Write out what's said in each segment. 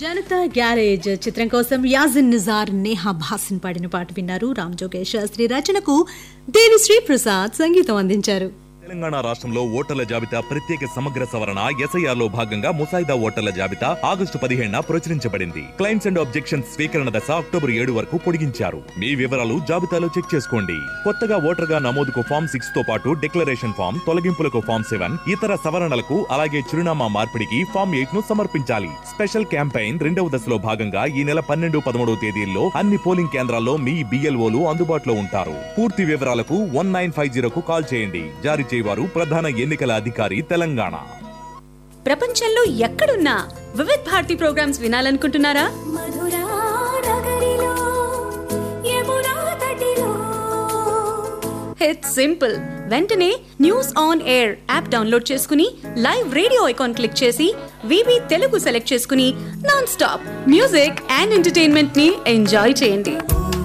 Janata garage చిత్రం కోసం యాజిన్ నిజార్ నేహా భాసిన్ పాడిన పాట విన్నారు రామ్ జోగేష్ శాస్త్రి రచనకు దేవిశ్రీ ప్రసాద్ సంగీతం అందించారు తెలంగాణ రాష్ట్రంలో ఓటర్ల జాబితా ప్రత్యేక సమగ్ర సవరణ ఎస్ఐఆర్ లో భాగంగా ముసాయిదా ఓటర్ల జాబితా ఆగస్టు పదిహేడున ప్రచురించబడింది క్లైమ్స్ అండ్ ఆబ్జెక్షన్స్ స్వీకరణ దశ అక్టోబర్ ఏడు వరకు పొడిగించారు మీ వివరాలు జాబితాలో చెక్ చేసుకోండి కొత్తగా ఓటర్గా నమోదుకు ఫామ్ సిక్స్ తో పాటు డిక్లరేషన్ ఫామ్ తొలగింపులకు ఫామ్ సెవెన్ ఇతర సవరణలకు అలాగే చిరునామా మార్పిడికి ఫామ్ ఎయిట్ ను సమర్పించాలి స్పెషల్ క్యాంపెయిన్ రెండవ దశలో భాగంగా ఈ నెల పన్నెండు పదమూడవ తేదీల్లో అన్ని పోలింగ్ కేంద్రాల్లో మీ బిఎల్ఓలు అందుబాటులో ఉంటారు పూర్తి వివరాలకు వన్ నైన్ ఫైవ్ జీరోకు కాల్ చేయండి జారీ చేయవారు ప్రధాన ఎన్నికల అధికారి తెలంగాణ ప్రపంచంలో ఎక్కడున్నా వివిధ్ భారతి ప్రోగ్రామ్స్ వినాలనుకుంటున్నారా మధురా నగరిలో యమునా తటిలో ఇట్స్ సింపుల్ వెంటనే News on Air app download చేసుకుని లైవ్ రేడియో ఐకాన్ క్లిక్ చేసి వివి తెలుగు సెలెక్ట్ చేసుకుని non stop music and entertainment ని ఎంజాయ్ చేయండి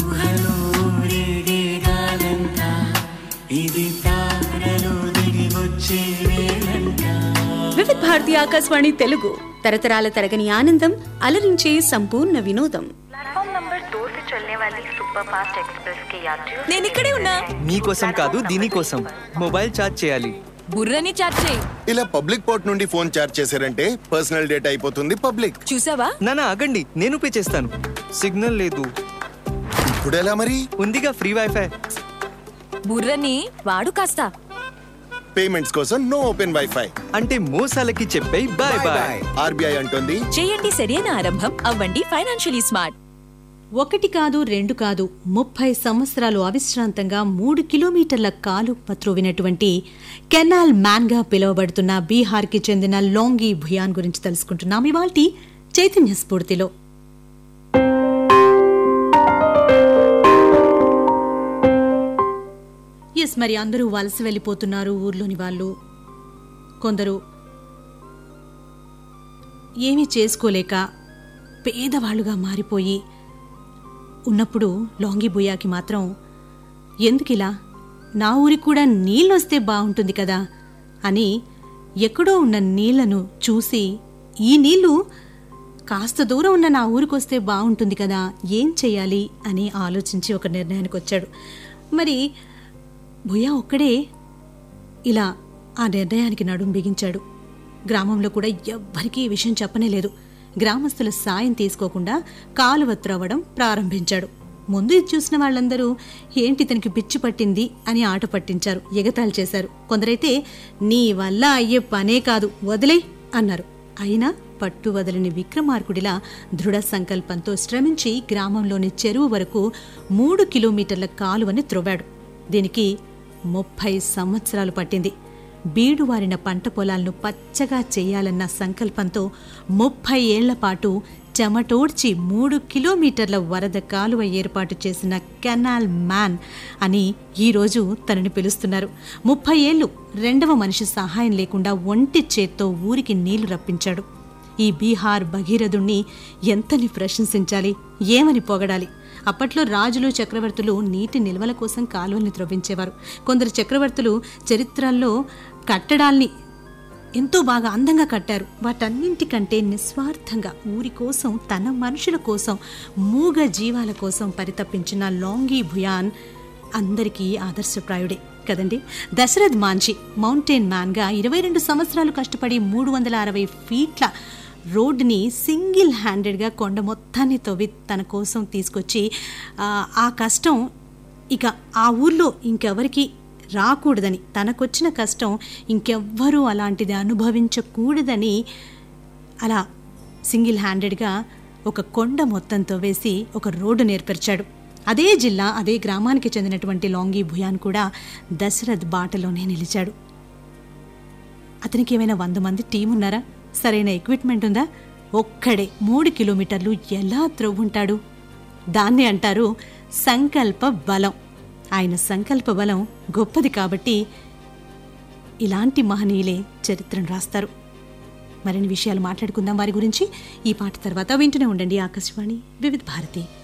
వివిధ్ భారతి ఆకాశవాణి తెలుగు తరతరాల తరగని ఆనందం అలరించే సంపూర్ణ వినోదం प्लेटफॉर्म नंबर दो से चलने वाली सुपर फास्ट एक्सप्रेस के यात्रियों నేను ఇక్కడే ఉన్నా మీకోసం కాదు దీనికోసం మొబైల్ ఛార్జ్ చేయాలి బుర్రని చాట్ చేయి ఇలా పబ్లిక్ పోర్ట్ నుండి ఫోన్ చార్జ్ చేశారంటే పర్సనల్ డేటా అయిపోతుంది పబ్లిక్ చూసావా నానా ఆగండి నేను పే చేస్తాను సిగ్నల్ లేదు ఇప్పుడు ఎలా మరి ఉందిగా ఫ్రీ వైఫై బుర్రని వాడు కాస్త పేమెంట్స్ కోసం నో ఓపెన్ వైఫై అంటే మోసాలకి చెప్పే బాయ్ బాయ్ ఆర్బీఐ అంటోంది చేయండి సరైన ఆరంభం అవ్వండి ఫైనాన్షియలీ స్మార్ట్ ఒకటి కాదు రెండు కాదు ముప్పై సంవత్సరాలు అవిశ్రాంతంగా మూడు కిలోమీటర్ల కాలు పత్రువినటువంటి కెనాల్ మ్యాన్ గా పిలువబడుతున్న బీహార్కి చెందిన లోంగి భుయాన్ గురించి తెలుసుకుంటున్నాం ఇవాల్టి చైతన్య స్ఫూర్తిలో ఎస్ మరి అందరూ వలస వెళ్ళిపోతున్నారు ఊర్లోని వాళ్ళు కొందరు ఏమీ చేసుకోలేక పేదవాళ్లుగా మారిపోయి ఉన్నప్పుడు లాంగి బుయాకి మాత్రం ఎందుకిలా నా ఊరికి కూడా నీళ్ళొస్తే బాగుంటుంది కదా అని ఎక్కడో ఉన్న నీళ్లను చూసి ఈ నీళ్లు కాస్త దూరం ఉన్న నా ఊరికొస్తే బాగుంటుంది కదా ఏం చెయ్యాలి అని ఆలోచించి ఒక నిర్ణయానికి వచ్చాడు మరి భుయా ఒక్కడే ఇలా ఆ నిర్ణయానికి నడుం బిగించాడు గ్రామంలో కూడా ఎవ్వరికీ ఈ విషయం చెప్పనే లేదు గ్రామస్తుల సాయం తీసుకోకుండా కాలువ త్రవ్వడం ప్రారంభించాడు ముందు ఇది చూసిన వాళ్ళందరూ ఏంటి ఇతనికి పిచ్చి పట్టింది అని ఆట పట్టించారు ఎగతాళి చేశారు కొందరైతే నీ వల్ల అయ్యే పనే కాదు వదిలే అన్నారు అయినా పట్టు వదలని విక్రమార్కుడిలా దృఢ సంకల్పంతో శ్రమించి గ్రామంలోని చెరువు వరకు మూడు కిలోమీటర్ల కాలువని త్రవ్వాడు దీనికి ముప్పై సంవత్సరాలు పట్టింది బీడువారిన పంట పొలాలను పచ్చగా చేయాలన్న సంకల్పంతో ముప్పై ఏళ్ల పాటు చెమటోడ్చి మూడు కిలోమీటర్ల వరద కాలువ ఏర్పాటు చేసిన కెనాల్ మ్యాన్ అని ఈరోజు తనని పిలుస్తున్నారు ముప్పై ఏళ్లు రెండవ మనిషి సహాయం లేకుండా ఒంటి చేత్తో ఊరికి నీళ్లు రప్పించాడు ఈ బీహార్ భగీరథుణ్ణి ఎంతని ప్రశంసించాలి ఏమని పొగడాలి అప్పట్లో రాజులు చక్రవర్తులు నీటి నిల్వల కోసం కాలువల్ని త్రవ్వించేవారు కొందరు చక్రవర్తులు చరిత్రల్లో కట్టడాల్ని ఎంతో బాగా అందంగా కట్టారు వాటన్నింటికంటే నిస్వార్థంగా ఊరి కోసం తన మనుషుల కోసం మూగ జీవాల కోసం పరితపించిన లాంగీ భుయాన్ అందరికీ ఆదర్శప్రాయుడే కదండి దశరథ్ మాంచి మౌంటైన్ మ్యాన్గా ఇరవై రెండు సంవత్సరాలు కష్టపడి మూడు వందల అరవై ఫీట్ల రోడ్ని సింగిల్ హ్యాండెడ్గా కొండ మొత్తాన్ని తవ్వి తన కోసం తీసుకొచ్చి ఆ, ఆ కష్టం ఇక ఆ ఊర్లో ఇంకెవరికి రాకూడదని తనకొచ్చిన కష్టం ఇంకెవ్వరూ అలాంటిది అనుభవించకూడదని అలా సింగిల్ హ్యాండెడ్గా ఒక కొండ మొత్తంతో వేసి ఒక రోడ్డు నేర్పరిచాడు అదే జిల్లా అదే గ్రామానికి చెందినటువంటి లాంగీ భుయాన్ కూడా దశరథ్ బాటలోనే నిలిచాడు అతనికి ఏమైనా వంద మంది టీం ఉన్నారా సరైన ఎక్విప్మెంట్ ఉందా ఒక్కడే మూడు కిలోమీటర్లు ఎలా త్రవ్వుంటాడు దాన్ని అంటారు సంకల్ప బలం ఆయన సంకల్ప బలం గొప్పది కాబట్టి ఇలాంటి మహనీయులే చరిత్రను రాస్తారు మరిన్ని విషయాలు మాట్లాడుకుందాం వారి గురించి ఈ పాట తర్వాత వింటూనే ఉండండి ఆకాశవాణి వివిధ భారతి